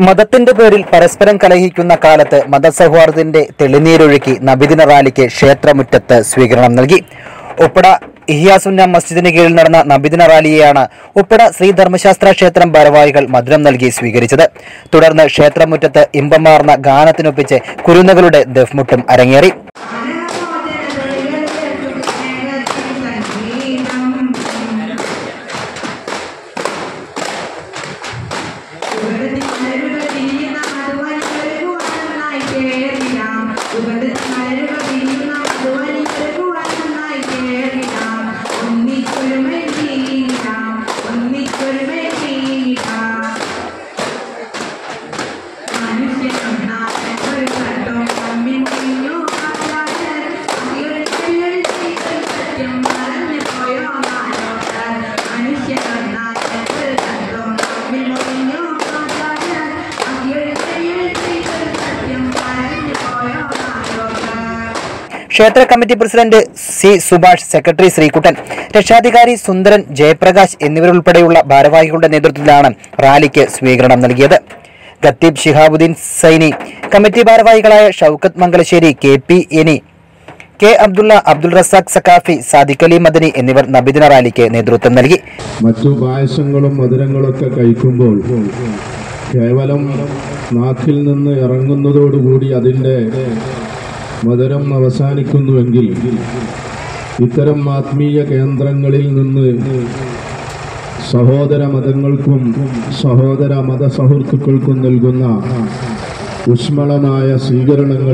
മതത്തിന്റെ പേരിൽ പരസ്പരം കലഹിക്കുന്ന കാലത്ത് മതസൗഹാർദ്ദത്തിന്റെ തെളിനീരൊഴുക്കി നബിദിന റാലിക്ക് ക്ഷേത്രമുറ്റത്ത് സ്വീകരണം നൽകി ഉപ്പട ഇഹിയാസുന്ന മസ്ജിദിന് കീഴിൽ നടന്ന നബിദിന റാലിയെയാണ് ഉപ്പട ശ്രീ ധർമ്മശാസ്ത്ര ക്ഷേത്രം ഭാരവാഹികൾ മധുരം നൽകി സ്വീകരിച്ചത് തുടർന്ന് ക്ഷേത്രമുറ്റത്ത് ഇമ്പമാർന്ന ഗാനത്തിനൊപ്പിച്ച് കുരുന്നുകളുടെ ദഫ്മുട്ടും അരങ്ങേറി ക്ഷേത്ര committee president C Subhash secretary Sreekuttan രക്ഷാധികാരി സുന്ദരൻ ജയപ്രകാശ് എന്നിവരുൾപ്പെടെയുള്ള ഭാരവാഹികളുടെ നേതൃത്വത്തിലാണ് റാലിക്ക് സ്വീകരണം നൽകിയത് ഖത്തീബ് ഷിഹാബുദ്ദീൻ സൈനി കമ്മിറ്റി ഭാരവാഹികളായ ഷൌക്കത്ത് മംഗലശ്ശേരി കെ പി എനി കെ അബ്ദുള്ള അബ്ദുൾ റസാഖ് സക്കാഫി സാദിഖ് അലി മദനി എന്നിവർ നബിദിന റാലിക്ക് നേതൃത്വം നൽകി മറ്റു പായസങ്ങളും മധുരങ്ങളൊക്കെ കഴിക്കുമ്പോൾ കേവലം നാക്കിൽ നിന്ന് ഇറങ്ങുന്നതോടുകൂടി അതിൻ്റെ മധുരം അവസാനിക്കുന്നുവെങ്കിൽ ഇത്തരം ആത്മീയ കേന്ദ്രങ്ങളിൽ നിന്ന് സഹോദര മതങ്ങൾക്കും സഹോദര മത സൗഹൃത്തുക്കൾക്കും നൽകുന്ന ഊഷ്മളമായ സ്വീകരണങ്ങൾ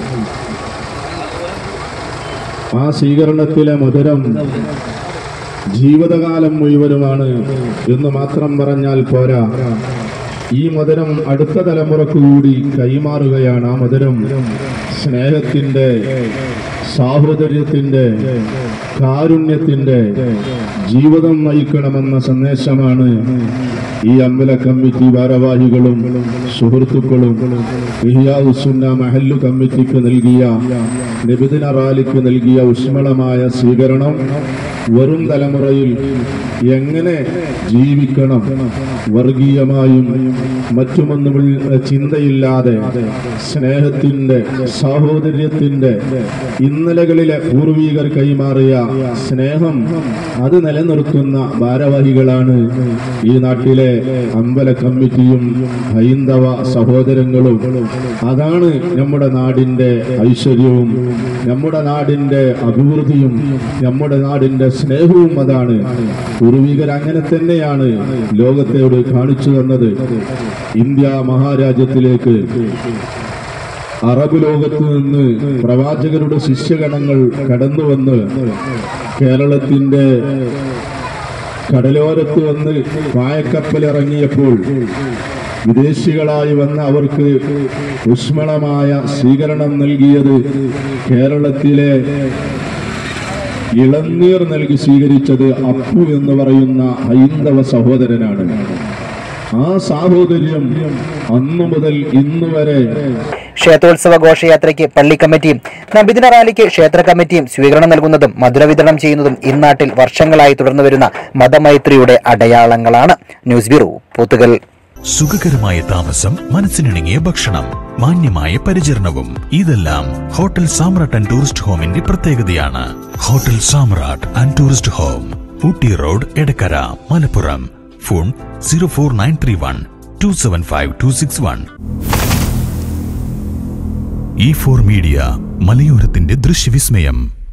ആ സ്വീകരണത്തിലെ മധുരം ജീവിതകാലം മുഴുവനുമാണ് എന്ന് മാത്രം പറഞ്ഞാൽ പോരാ ഈ മധുരം അടുത്ത തലമുറക്ക് കൂടി കൈമാറുകയാണ് ആ മധുരം സ്നേഹത്തിന്റെ സാഹോദര്യത്തിന്റെ കാരുണ്യത്തിന്റെ ജീവിതം നയിക്കണമെന്ന സന്ദേശമാണ് ഈ അമ്പല കമ്മിറ്റി ഭാരവാഹികളും സുഹൃത്തുക്കളും ഇഹിയാസുന്ന മഹല്ലു കമ്മിറ്റിക്ക് നൽകിയ നിബിദിന റാലിക്ക് നൽകിയ ഊഷ്മളമായ സ്വീകരണം വരും തലമുറയിൽ എങ്ങനെ ജീവിക്കണം വർഗീയമായും മറ്റുമൊന്നും ചിന്തയില്ലാതെ സ്നേഹത്തിന്റെ സാഹോദര്യത്തിന്റെ ഇന്നലകളിലെ പൂർവീകർ കൈമാറിയ സ്നേഹം അത് നിലനിർത്തുന്ന ഭാരവാഹികളാണ് ഈ നാട്ടിലെ അമ്പല കമ്മിറ്റിയും ഹൈന്ദവ സഹോദരങ്ങളും അതാണ് നമ്മുടെ നാടിന്റെ ഐശ്വര്യവും നമ്മുടെ നാടിന്റെ അഭിവൃദ്ധിയും നമ്മുടെ നാടിന്റെ സ്നേഹവും അതാണ് പൂർവികർ അങ്ങനെ തന്നെയാണ് ലോകത്തോട് കാണിച്ചു തന്നത് ഇന്ത്യ മഹാരാജ്യത്തിലേക്ക് അറബ് ലോകത്ത് നിന്ന് പ്രവാചകരുടെ ശിഷ്യഗണങ്ങൾ കടന്നു വന്ന് കേരളത്തിന്റെ കടലോരത്ത് വന്ന് പായക്കപ്പലിറങ്ങിയപ്പോൾ വിദേശികളായി വന്ന അവർക്ക് ഊഷ്മളമായ സ്വീകരണം നൽകിയത് കേരളത്തിലെ ഇളനീർ നൽകി സ്വീകരിച്ചത് അപ്പു എന്ന് പറയുന്ന ഹൈന്ദവ സഹോദരനാണ് ആ സാഹോദര്യം അന്നു മുതൽ ഇന്നു വരെ ക്ഷേത്രോത്സവ ഘോഷയാത്രയ്ക്ക് പള്ളി കമ്മിറ്റിയും നബിദിന റാലിക്ക് ക്ഷേത്ര കമ്മിറ്റിയും സ്വീകരണം നൽകുന്നതും മധുര വിതരണം ചെയ്യുന്നതും ഇന്നാട്ടിൽ വർഷങ്ങളായി തുടർന്നു വരുന്ന മതമൈത്രിയുടെ അടയാളങ്ങളാണ് ന്യൂസ് ബ്യൂറോ പോത്തുകൽ സുഖകരമായ താമസം മനസ്സിനിണങ്ങിയ ഭക്ഷണം മാന്യമായ പരിചരണവും ഇതെല്ലാം ഹോട്ടൽ സാമ്രാട്ട് ആൻഡ് ടൂറിസ്റ്റ് ഹോമിന്റെ പ്രത്യേകതയാണ് hotel Samrat and tourist home Ooty road Edakkara Malappuram phone zero four nine three one two seven five two six one E four media മലയോരത്തിന്റെ ദൃശ്യവിസ്മയം